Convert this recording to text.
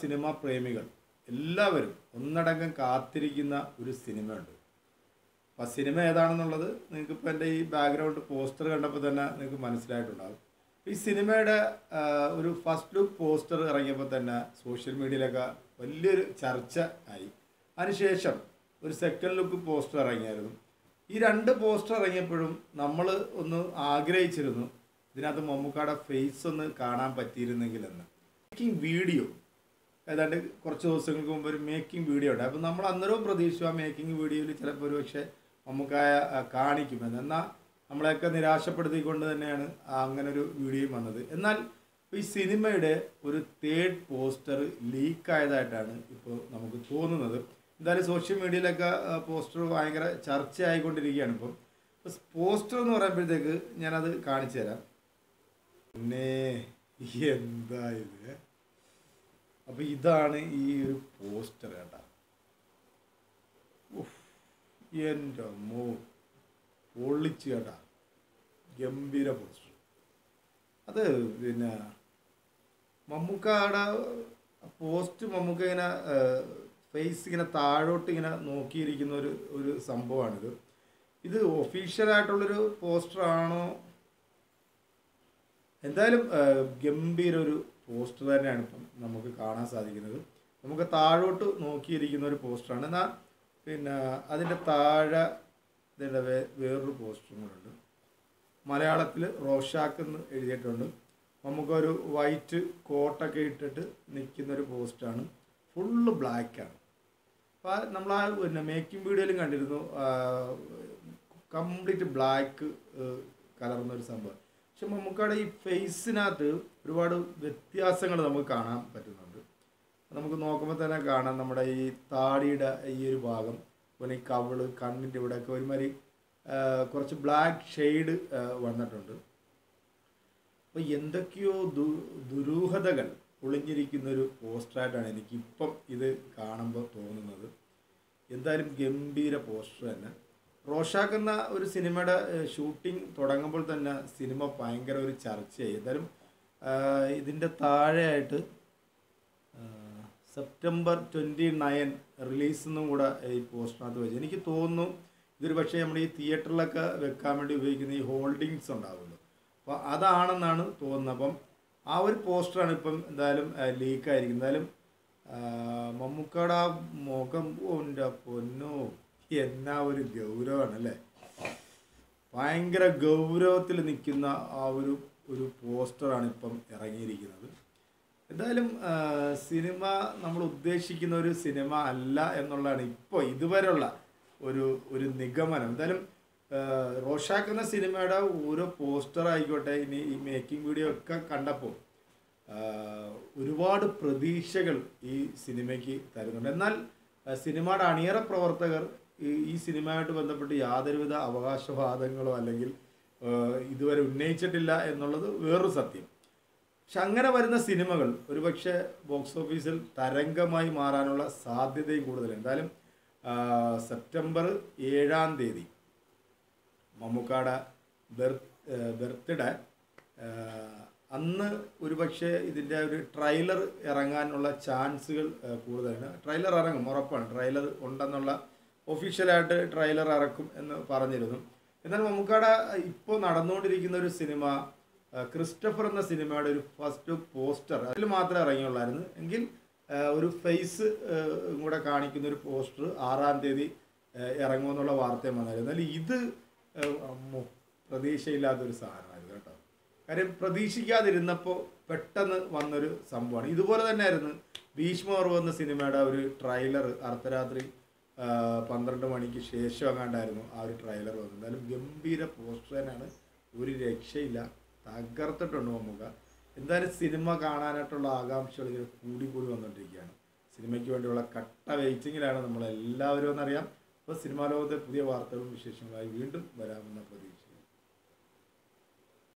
cinema പ്രേമികൾ എല്ലാവരും ഒന്നടങ്കം കാത്തിരിക്കുന്ന ഒരു സിനിമയുണ്ട് അപ്പോൾ ആ സിനിമ ഏതാണെന്നുള്ളത് നിങ്ങൾക്ക് ഇപ്പോൾ എൻ്റെ ഈ ബാക്ക്ഗ്രൗണ്ട് പോസ്റ്റർ കണ്ടപ്പോൾ തന്നെ നിങ്ങൾക്ക് മനസ്സിലായിട്ടുണ്ടാകും ഈ സിനിമയുടെ ആ, ഒരു ഫസ്റ്റ് ലുക്ക് പോസ്റ്റർ ഇറങ്ങിയപ്പോൾ തന്നെ സോഷ്യൽ മീഡിയയിലൊക്കെ വലിയൊരു ചർച്ച ആയി അതിനുശേഷം ഒരു സെക്കൻഡ് ലുക്ക് പോസ്റ്റർ ഇറങ്ങിയായിരുന്നു ഈ രണ്ട് പോസ്റ്റർ ഇറങ്ങിയപ്പോഴും നമ്മൾ ഒന്ന് ആഗ്രഹിച്ചിരുന്നു ഇതിനകത്ത് മമ്മൂക്കാടെ ഫേസ് ഒന്ന് കാണാൻ പറ്റിയിരുന്നെങ്കിലെന്ന് മേക്കിംഗ് വീഡിയോ ഏതാണ്ട് കുറച്ച് ദിവസങ്ങൾക്ക് മുമ്പ് ഒരു മേക്കിംഗ് വീഡിയോ ഉണ്ട് അപ്പോൾ നമ്മൾ അന്നേരവും പ്രതീക്ഷിച്ചു ആ മേക്കിംഗ് വീഡിയോയിൽ ചിലപ്പോൾ ഒരു പക്ഷേ മമ്മൂക്കായ ആ, കാണിക്കുമെന്ന് എന്നാൽ നമ്മളെയൊക്കെ നിരാശപ്പെടുത്തിക്കൊണ്ട് തന്നെയാണ് ആ അങ്ങനെ ഒരു വീഡിയോയും വന്നത് എന്നാൽ ഈ സിനിമയുടെ ഒരു തേർഡ് പോസ്റ്റർ ലീക്കായതായിട്ടാണ് ഇപ്പോൾ നമുക്ക് തോന്നുന്നത് എന്തായാലും സോഷ്യൽ മീഡിയയിലൊക്കെ പോസ്റ്റർ ഭയങ്കര ചർച്ചയായിക്കൊണ്ടിരിക്കുകയാണ് ഇപ്പം പോസ്റ്റർ എന്ന് പറയുമ്പോഴത്തേക്ക് ഞാനത് കാണിച്ചു തരാം പിന്നെ എന്താ ഇത് അപ്പൊ ഇതാണ് ഈ ഒരു പോസ്റ്റർ കേട്ടാ ഉഫ്, എൻ്റെ മോ പൊള്ളിച്ച് കേട്ടാ ഗംഭീര പോസ്റ്റർ അത് പിന്നെ മമ്മൂക്കയുടെ പോസ്റ്റ് മമ്മൂക്ക ഇങ്ങനെ ഫേസ് ഇങ്ങനെ താഴോട്ട് ഇങ്ങനെ നോക്കിയിരിക്കുന്ന ഒരു ഒരു സംഭവമാണിത് ഇത് ഒഫീഷ്യലായിട്ടുള്ളൊരു പോസ്റ്റർ ആണോ എന്തായാലും ആ, ഗംഭീര ഒരു പോസ്റ്റർ തന്നെയാണ് ഇപ്പം നമുക്ക് കാണാൻ സാധിക്കുന്നത് നമുക്ക് താഴോട്ട് നോക്കിയിരിക്കുന്ന ഒരു പോസ്റ്ററാണ് എന്നാൽ പിന്നെ അതിൻ്റെ താഴെ ഇതിൻ്റെ വേ വേറൊരു പോസ്റ്ററും കൂടെ ഉണ്ട് മലയാളത്തിൽ റോഷാക്ക് എന്ന് എഴുതിയിട്ടുണ്ട് നമുക്കൊരു വൈറ്റ് കോട്ടൊക്കെ ഇട്ടിട്ട് നിൽക്കുന്ന ഒരു പോസ്റ്റാണ് ഫുള്ള് ബ്ലാക്കാണ് അപ്പോൾ നമ്മൾ ആ പിന്നെ മേക്കിംഗ് വീഡിയോയിലും കണ്ടിരുന്നു കംപ്ലീറ്റ് ബ്ലാക്ക് കലർന്ന ഒരു സംഭവം പക്ഷെ മമ്മൂക്കയുടെ ഈ ഫേസിനകത്ത് ഒരുപാട് വ്യത്യാസങ്ങൾ നമുക്ക് കാണാൻ പറ്റുന്നുണ്ട് നമുക്ക് നോക്കുമ്പോൾ തന്നെ കാണാം നമ്മുടെ ഈ താടിയുടെ ഈ ഒരു ഭാഗം പിന്നെ ഈ കവിള് കണ്ണിൻ്റെ ഇവിടെയൊക്കെ ഒരുമാതിരി ആ, കുറച്ച് ബ്ലാക്ക് ഷെയ്ഡ് വന്നിട്ടുണ്ട് അപ്പോൾ എന്തൊക്കെയോ ദു ദുരൂഹതകൾ ഒളിഞ്ഞിരിക്കുന്ന ഒരു പോസ്റ്ററായിട്ടാണ് എനിക്കിപ്പം ഇത് കാണുമ്പോൾ തോന്നുന്നത് എന്തായാലും ഗംഭീര പോസ്റ്റർ തന്നെ റോഷാക്ക് എന്ന ഒരു സിനിമയുടെ ഷൂട്ടിംഗ് തുടങ്ങുമ്പോൾ തന്നെ സിനിമ ഭയങ്കര ഒരു ചർച്ചയായി എന്തായാലും ആഹ് ഇതിൻ്റെ താഴെയായിട്ട് ആഹ് സെപ്റ്റംബർ ട്വൻറ്റി നയൻ റിലീസ് എന്നും കൂടെ ഈ പോസ്റ്ററിനകത്ത് വെച്ച് എനിക്ക് തോന്നുന്നു ഇതൊരു പക്ഷേ നമ്മുടെ ഈ തിയേറ്ററിലൊക്കെ വെക്കാൻ വേണ്ടി ഉപയോഗിക്കുന്ന ഈ ഹോൾഡിങ്സ് ഉണ്ടാവുമല്ലോ അപ്പോൾ അതാണെന്നാണ് തോന്നുന്നത് അപ്പം ആ ഒരു പോസ്റ്ററാണ് ഇപ്പം എന്തായാലും ലീക്കായിരിക്കും എന്തായാലും ആഹ് മമ്മൂക്കയുടെ ആ മുഖം എൻ്റെ പൊന്നോ എന്നാ ഒരു ഗൗരവമാണ് അല്ലേ ഭയങ്കര ഗൗരവത്തിൽ നിൽക്കുന്ന ആ ഒരു ഒരു പോസ്റ്ററാണ് ഇപ്പം ഇറങ്ങിയിരിക്കുന്നത് എന്തായാലും ആ, സിനിമ നമ്മൾ ഉദ്ദേശിക്കുന്ന ഒരു സിനിമ അല്ല എന്നുള്ളതാണ് ഇപ്പോൾ ഇതുവരെയുള്ള ഒരു ഒരു നിഗമനം എന്തായാലും ആ, റോഷാക്ക് എന്ന സിനിമയുടെ ഓരോ പോസ്റ്റർ ആയിക്കോട്ടെ ഇനി ഈ മേക്കിംഗ് വീഡിയോ ഒക്കെ കണ്ടപ്പോൾ ആ, ഒരുപാട് പ്രതീക്ഷകൾ ഈ സിനിമയ്ക്ക് തരുന്നുണ്ട് എന്നാൽ ആ, സിനിമയുടെ അണിയറ പ്രവർത്തകർ ഈ ഈ സിനിമയായിട്ട് ബന്ധപ്പെട്ട് യാതൊരുവിധ അവകാശവാദങ്ങളോ അല്ലെങ്കിൽ ആ, ഇതുവരെ ഉന്നയിച്ചിട്ടില്ല എന്നുള്ളത് വേറൊരു സത്യം പക്ഷെ അങ്ങനെ വരുന്ന സിനിമകൾ ഒരുപക്ഷെ ബോക്സ് ഓഫീസിൽ തരംഗമായി മാറാനുള്ള സാധ്യതയും കൂടുതൽ എന്തായാലും ആ, സെപ്റ്റംബർ ഏഴാം തീയതി മമ്മൂക്കാടെ ബർത്ത്ഡേ അന്ന് ഒരുപക്ഷെ ഇതിൻ്റെ ഒരു ട്രailer ഇറങ്ങാനുള്ള ചാൻസുകൾ കൂടുതലാണ് ട്രailer ഇറങ്ങും ഉറപ്പാണ് ട്രailer ഉണ്ടെന്നുള്ള ഒഫീഷ്യലായിട്ട് ട്രailer ഇറക്കും എന്ന് പറഞ്ഞിരുന്നു എന്നാൽ മമ്മൂക്കാടെ ഇപ്പോൾ നടന്നുകൊണ്ടിരിക്കുന്ന ഒരു സിനിമ ആ, ക്രിസ്റ്റഫർ എന്ന സിനിമയുടെ ഒരു ഫസ്റ്റ് പോസ്റ്റർ അതിൽ മാത്രമേ ഇറങ്ങിയുള്ളായിരുന്നു എങ്കിൽ ആ, ഒരു ഫേസ് കൂടെ കാണിക്കുന്ന ഒരു പോസ്റ്റർ ആറാം തീയതി ആ, ഇറങ്ങുമെന്നുള്ള വാർത്തയും വന്നായിരുന്നു എന്നാൽ ഇത് ആ, അമ്മോ, പ്രതീക്ഷയില്ലാത്തൊരു സാധനമായിരുന്നു കേട്ടോ കാര്യം പ്രതീക്ഷിക്കാതിരുന്നപ്പോൾ പെട്ടെന്ന് വന്നൊരു സംഭവമാണ് ഇതുപോലെ തന്നെയായിരുന്നു ഭീഷ്മപർവ് എന്ന സിനിമയുടെ ഒരു ട്രailer അർദ്ധരാത്രി ആ, പന്ത്രണ്ട് മണിക്ക് ശേഷം എങ്ങാണ്ടായിരുന്നു ആ ഒരു ട്രailer വന്നത് എന്തായാലും ഗംഭീര പോസ്റ്റർ തന്നെയാണ് ഒരു രക്ഷയില്ല തകർത്തിട്ടുണ്ട് നമുക്ക് എന്തായാലും സിനിമ കാണാനായിട്ടുള്ള ആകാംക്ഷകൾ ഇങ്ങനെ കൂടി കൂടി വന്നുകൊണ്ടിരിക്കുകയാണ് സിനിമയ്ക്ക് വേണ്ടിയുള്ള കട്ട വെയിറ്റിങ്ങിലാണ് നമ്മളെല്ലാവരും എന്നറിയാം അപ്പോൾ സിനിമാ ലോകത്തെ പുതിയ വാർത്തകളും വിശേഷങ്ങളായി വീണ്ടും വരാമെന്ന പ്രതീക്ഷ